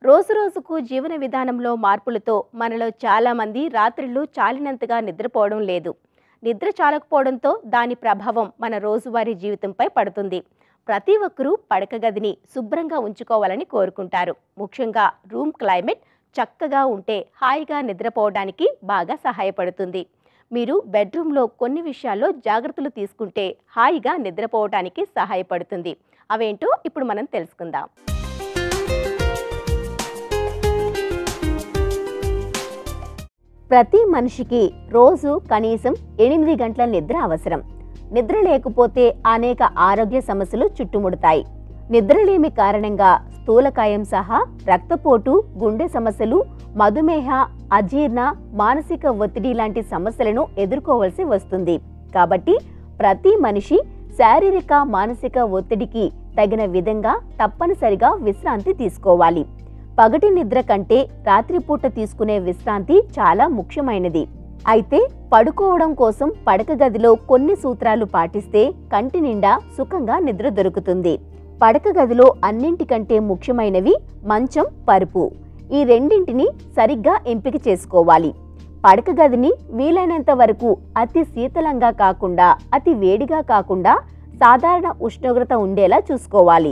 రోజు రోజుకు జీవన విధానంలో మార్పులతో మనలో చాలామంది రాత్రిళ్ళు చాలినంతగా నిద్రపోవడం లేదు నిద్ర చాలకపోవడంతో దాని ప్రభావం మన రోజువారీ జీవితంపై పడుతుంది ప్రతి ఒక్కరూ పడక గదిని శుభ్రంగా ఉంచుకోవాలని కోరుకుంటారు ముఖ్యంగా రూమ్ క్లైమేట్ చక్కగా ఉంటే హాయిగా నిద్రపోవడానికి బాగా సహాయపడుతుంది మీరు బెడ్రూమ్లో కొన్ని విషయాల్లో జాగ్రత్తలు తీసుకుంటే హాయిగా నిద్రపోవడానికి సహాయపడుతుంది అవేంటో ఇప్పుడు మనం తెలుసుకుందాం ప్రతి మనిషికి రోజు కనీసం ఎనిమిది గంటల నిద్ర అవసరం నిద్ర లేకపోతే అనేక ఆరోగ్య సమస్యలు చుట్టుముడతాయి నిద్రలేమి కారణంగా స్థూలకాయం సహా రక్తపోటు గుండె సమస్యలు మధుమేహ అజీర్ణ మానసిక ఒత్తిడి లాంటి సమస్యలను ఎదుర్కోవలసి వస్తుంది కాబట్టి ప్రతి మనిషి శారీరక మానసిక ఒత్తిడికి తగిన విధంగా తప్పనిసరిగా విశ్రాంతి తీసుకోవాలి పగటి నిద్ర కంటే రాత్రిపూట తీసుకునే విశ్రాంతి చాలా ముఖ్యమైనది అయితే పడుకోవడం కోసం పడక గదిలో కొన్ని సూత్రాలు పాటిస్తే కంటి నిండా సుఖంగా నిద్ర దొరుకుతుంది పడక గదిలో అన్నింటికంటే ముఖ్యమైనవి మంచం పరుపు ఈ రెండింటిని సరిగ్గా ఎంపిక చేసుకోవాలి పడక గదిని వీలైనంత వరకు అతి శీతలంగా కాకుండా అతి వేడిగా కాకుండా సాధారణ ఉష్ణోగ్రత ఉండేలా చూసుకోవాలి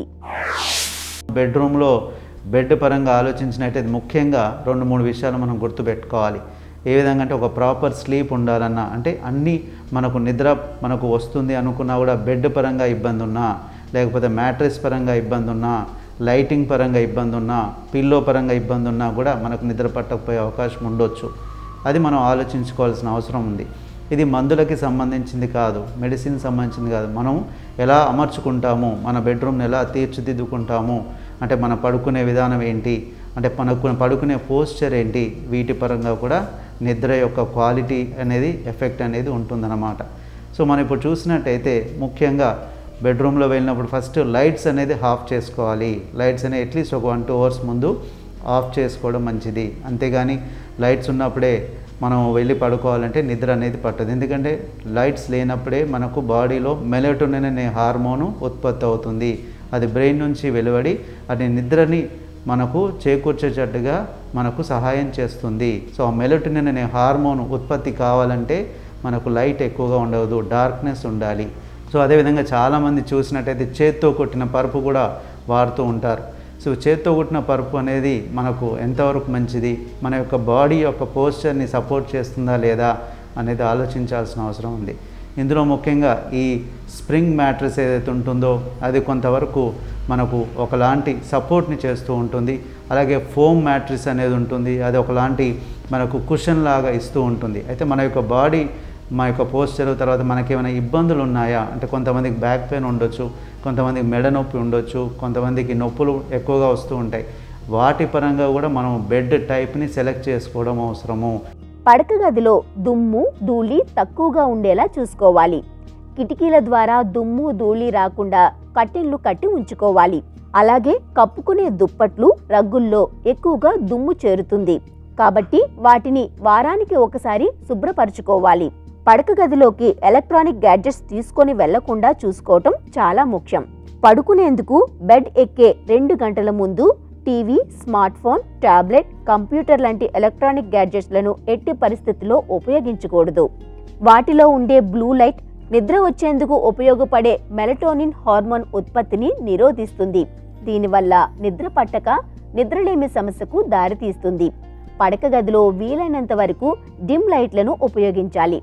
బెడ్రూమ్లో బెడ్ పరంగా ఆలోచించినట్టయితే ముఖ్యంగా రెండు మూడు విషయాలు మనం గుర్తుపెట్టుకోవాలి ఏ విధంగా అంటే ఒక ప్రాపర్ స్లీప్ ఉండాలన్నా అంటే అన్నీ మనకు నిద్ర మనకు వస్తుంది అనుకున్నా కూడా బెడ్ పరంగా ఇబ్బంది ఉన్నా లేకపోతే మ్యాట్రెస్ పరంగా ఇబ్బంది ఉన్నా లైటింగ్ పరంగా ఇబ్బంది ఉన్నా పిల్లో పరంగా ఇబ్బంది ఉన్నా కూడా మనకు నిద్ర పట్టకపోయే అవకాశం ఉండొచ్చు అది మనం ఆలోచించుకోవాల్సిన అవసరం ఉంది ఇది మందులకి సంబంధించింది కాదు మెడిసిన్ సంబంధించింది కాదు మనం ఎలా అమర్చుకుంటాము మన బెడ్రూమ్ని ఎలా తీర్చిదిద్దుకుంటాము అంటే మన పడుకునే విధానం ఏంటి అంటే మనకు పడుకునే పోస్చర్ ఏంటి వీటి పరంగా కూడా నిద్ర యొక్క క్వాలిటీ అనేది ఎఫెక్ట్ అనేది ఉంటుందన్నమాట సో మనం ఇప్పుడు చూసినట్టయితే ముఖ్యంగా బెడ్రూమ్లో వెళ్ళినప్పుడు ఫస్ట్ లైట్స్ అనేది ఆఫ్ చేసుకోవాలి లైట్స్ అనేది అట్లీస్ట్ ఒక వన్ టూ అవర్స్ ముందు ఆఫ్ చేసుకోవడం మంచిది అంతేగాని లైట్స్ ఉన్నప్పుడే మనం వెళ్ళి పడుకోవాలంటే నిద్ర అనేది పట్టదు ఎందుకంటే లైట్స్ లేనప్పుడే మనకు బాడీలో మెలటోనిన్ అనే హార్మోను ఉత్పత్తి అవుతుంది అది బ్రెయిన్ నుంచి వెలువడి అది నిద్రని మనకు చేకూర్చేటట్టుగా మనకు సహాయం చేస్తుంది సో ఆ మెలటోనిన్ అనే హార్మోన్ ఉత్పత్తి కావాలంటే మనకు లైట్ ఎక్కువగా ఉండదు డార్క్నెస్ ఉండాలి సో అదేవిధంగా చాలామంది చూసినట్టయితే చేత్తో కొట్టిన పరుపు కూడా వాడుతూ ఉంటారు సో చేత్తో కొట్టిన పరుపు అనేది మనకు ఎంతవరకు మంచిది మన యొక్క బాడీ యొక్క పోస్చర్ని సపోర్ట్ చేస్తుందా లేదా అనేది ఆలోచించాల్సిన అవసరం ఉంది ఇందులో ముఖ్యంగా ఈ స్ప్రింగ్ మ్యాట్రెస్ ఏదైతే ఉంటుందో అది కొంతవరకు మనకు ఒకలాంటి సపోర్ట్ని చేస్తూ ఉంటుంది అలాగే ఫోమ్ మ్యాట్రిస్ అనేది ఉంటుంది అది ఒకలాంటి మనకు కుషన్ లాగా ఇస్తూ ఉంటుంది అయితే మన యొక్క బాడీ మా యొక్క పోస్చర్ తర్వాత మనకేమైనా ఇబ్బందులు ఉన్నాయా అంటే కొంతమందికి బ్యాక్ పెయిన్ ఉండొచ్చు కొంతమందికి మెడ నొప్పి ఉండొచ్చు కొంతమందికి నొప్పులు ఎక్కువగా వస్తూ ఉంటాయి వాటి పరంగా కూడా మనం బెడ్ టైప్ని సెలెక్ట్ చేసుకోవడం అవసరము పడక గదిలో దుమ్ము ధూళి తక్కువగా ఉండేలా చూసుకోవాలి కిటికీల ద్వారా దుమ్ము ధూళి రాకుండా కట్టెన్లు కట్టి ఉంచుకోవాలి అలాగే కప్పుకునే దుప్పట్లు రగ్గుల్లో ఎక్కువగా దుమ్ము చేరుతుంది కాబట్టి వాటిని వారానికి ఒకసారి శుభ్రపరచుకోవాలి పడక గదిలోకి ఎలక్ట్రానిక్ గ్యాడ్జెట్స్ తీసుకొని వెళ్లకుండా చూసుకోవటం చాలా ముఖ్యం పడుకునేందుకు బెడ్ ఎక్కే రెండు గంటల ముందు TV smart phone tablet computer లాంటి ఎలక్ట్రానిక్ గ్యాడ్జెట్స్లను ఎట్టి పరిస్థితుల్లో ఉపయోగించకూడదు వాటిలో ఉండే బ్లూ లైట్ నిద్ర వచ్చేందుకు ఉపయోగపడే మెలటోనిన్ హార్మోన్ ఉత్పత్తిని నిరోధిస్తుంది దీనివల్ల నిద్ర పట్టక నిద్రలేమి సమస్యకు దారితీస్తుంది పడక గదిలో వీలైనంత వరకు డిమ్ లైట్లను ఉపయోగించాలి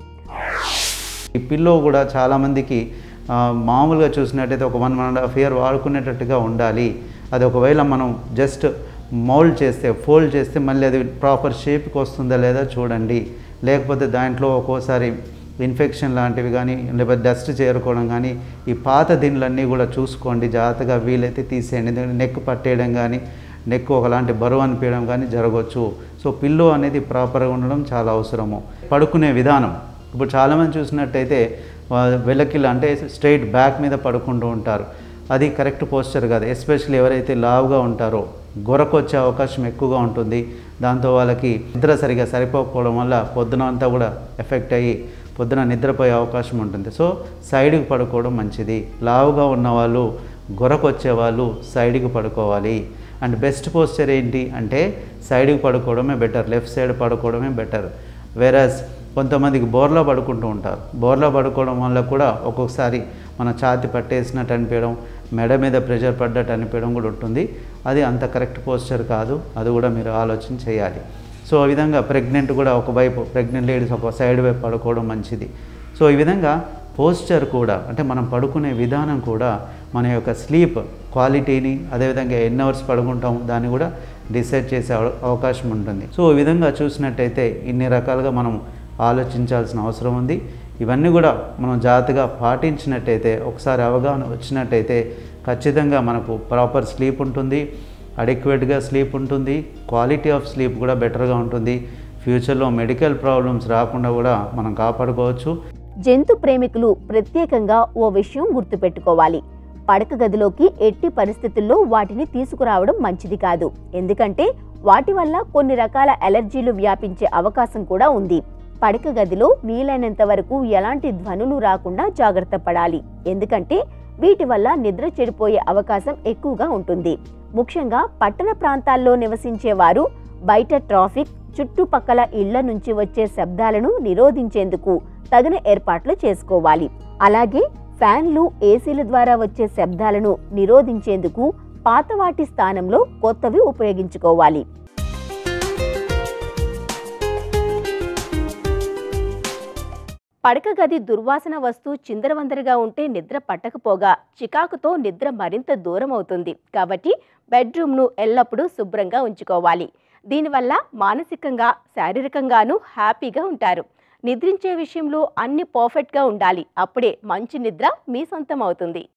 ఈ పిల్లో కూడా చాలామందికి ఆ, మామూలుగా చూసినట్టయితే ఒక one one and half year వాడుకునేటట్టుగా ఉండాలి అది ఒకవేళ మనం జస్ట్ మౌల్డ్ చేస్తే ఫోల్డ్ చేస్తే మళ్ళీ అది ప్రాపర్ షేప్కి వస్తుందా లేదా చూడండి లేకపోతే దాంట్లో ఒక్కోసారి ఇన్ఫెక్షన్ లాంటివి కానీ లేకపోతే డస్ట్ చేరుకోవడం కానీ ఈ పాత దీనిలన్నీ కూడా చూసుకోండి జాగ్రత్తగా వీలైతే తీసేయండి ఎందుకంటే నెక్ పట్టేయడం కానీ నెక్ ఒకలాంటి బరువు అనిపించడం కానీ జరగవచ్చు సో పిల్లో అనేది ప్రాపర్గా ఉండడం చాలా అవసరము పడుకునే విధానం ఇప్పుడు చాలామంది చూసినట్టయితే వా- వెల్లకిల అంటే స్ట్రైట్ బ్యాక్ మీద పడుకుంటూ ఉంటారు అది కరెక్ట్ పోస్చర్ కాదు ఎస్పెషల్లీ ఎవరైతే లావుగా ఉంటారో గొరకొచ్చే అవకాశం ఎక్కువగా ఉంటుంది దాంతో వాళ్ళకి నిద్ర సరిగా సరిపోకపోవడం వల్ల పొద్దున అంతా కూడా ఎఫెక్ట్ అయ్యి పొద్దున నిద్రపోయే అవకాశం ఉంటుంది సో సైడ్కి పడుకోవడం మంచిది లావుగా ఉన్నవాళ్ళు గొరకొచ్చే వాళ్ళు సైడ్కి పడుకోవాలి అండ్ బెస్ట్ పోస్చర్ ఏంటి అంటే సైడ్కి పడుకోవడమే బెటర్ లెఫ్ట్ సైడ్ పడుకోవడమే బెటర్ వేరస్ కొంతమందికి బోర్లో పడుకుంటూ ఉంటారు బోర్లో పడుకోవడం వల్ల కూడా ఒక్కొక్కసారి మన ఛాతి పట్టేసినట్టు అనిపించడం మెడ మీద ప్రెషర్ పడ్డట్టు అనిపించడం కూడా ఉంటుంది అది అంత కరెక్ట్ పోస్చర్ కాదు అది కూడా మీరు ఆలోచన చేయాలి సో ఈ విధంగా ప్రెగ్నెంట్ కూడా ఒకవైపు ప్రెగ్నెంట్ లేడీస్ ఒక సైడ్ వైపు పడుకోవడం మంచిది సో ఈ విధంగా పోస్చర్ కూడా అంటే మనం పడుకునే విధానం కూడా మన యొక్క స్లీప్ క్వాలిటీని అదేవిధంగా ఎన్ని అవర్స్ పడుకుంటాం దాన్ని కూడా డిసైడ్ చేసే అవ- అవకాశం ఉంటుంది సో ఈ విధంగా చూసినట్టయితే ఇన్ని రకాలుగా మనం ఆలోచించాల్సిన అవసరం ఉంది ఇవన్నీ కూడా మనం జాగ్రత్తగా పాటించినట్టయితే ఒకసారి అవగాహన వచ్చినట్టయితే ఖచ్చితంగా మనకు ప్రాపర్ స్లీప్ ఉంటుంది అడిక్వేట్గా స్లీప్ ఉంటుంది క్వాలిటీ ఆఫ్ స్లీప్ కూడా బెటర్గా ఉంటుంది ఫ్యూచర్లో మెడికల్ ప్రాబ్లమ్స్ రాకుండా కూడా మనం కాపాడుకోవచ్చు జంతు ప్రేమికులు ప్రత్యేకంగా ఓ విషయం గుర్తుపెట్టుకోవాలి పడక గదిలోకి ఎట్టి పరిస్థితుల్లో వాటిని తీసుకురావడం మంచిది కాదు ఎందుకంటే వాటి వల్ల కొన్ని రకాల అలర్జీలు వ్యాపించే అవకాశం కూడా ఉంది పడక గదిలో వీలైనంత వరకు ఎలాంటి ధ్వనులు రాకుండా జాగ్రత్త పడాలి ఎందుకంటే వీటి వల్ల నిద్ర చెడిపోయే అవకాశం ఎక్కువగా ఉంటుంది ముఖ్యంగా పట్టణ ప్రాంతాల్లో నివసించే వారు బయట ట్రాఫిక్ చుట్టుపక్కల ఇళ్ల నుంచి వచ్చే శబ్దాలను నిరోధించేందుకు తగిన ఏర్పాట్లు చేసుకోవాలి అలాగే ఫ్యాన్లు ఏసీల ద్వారా వచ్చే శబ్దాలను నిరోధించేందుకు పాత వాటి స్థానంలో కొత్తవి ఉపయోగించుకోవాలి పడక గది దుర్వాసన వస్తూ చిందరవందరగా ఉంటే నిద్ర పట్టకపోగా చికాకుతో నిద్ర మరింత దూరం అవుతుంది కాబట్టి బెడ్రూమ్ను ఎల్లప్పుడూ శుభ్రంగా ఉంచుకోవాలి దీనివల్ల మానసికంగా శారీరకంగానూ హ్యాపీగా ఉంటారు నిద్రించే విషయంలో అన్ని పర్ఫెక్ట్గా ఉండాలి అప్పుడే మంచి నిద్ర మీ సొంతం అవుతుంది